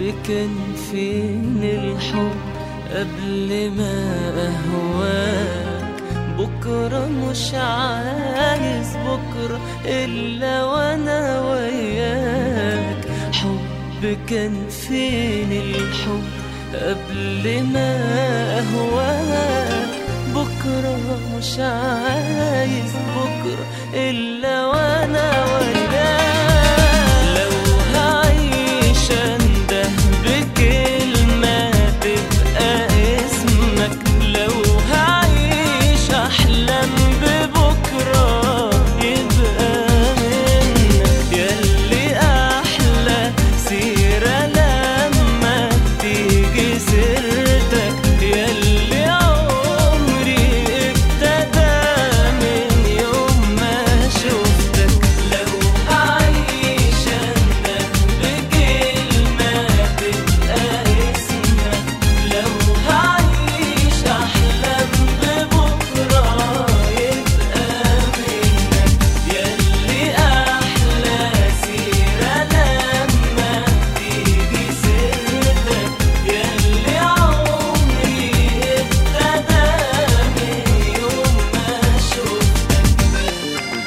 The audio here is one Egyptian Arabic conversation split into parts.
كان فين الحب قبل ما أهواك بكرة مش عايز بكرة إلا وأنا وياك حب كان فين الحب قبل ما أهواك بكرة مش عايز بكرة إلا وأنا وياك لو هعيش أنده بكلمة تبقى اسمك لو هعيش أحلم ببكرة يبقى منك ياللي أحلى سيرة لما تيجي سيرتك ياللي عمري ابتدى من يوم ما شفتك لو هعيش أندم بكلمة تبقى اسمك لو هعيش أحلم ببكرة يبقى منك ياللي أحلى سيرة لما تيجي سيرتك ياللي عمري ابتدى من يوم ما شفتك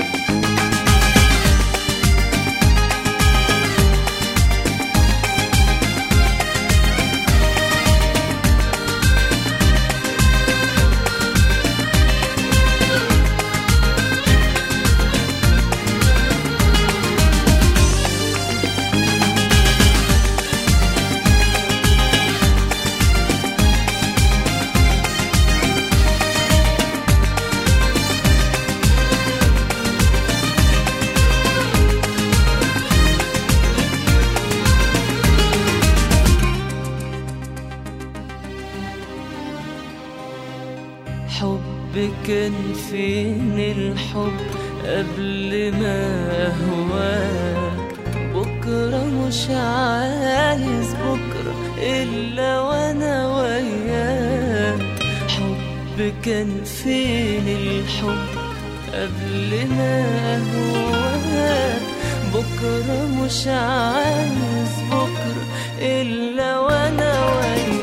حب كان فين الحب قبل ما أهواك بكرة مش عايز بكرة إلا وأنا وياك حب كان فين الحب قبل ما أهواك بكرة مش عايز بكرة إلا وأنا وياك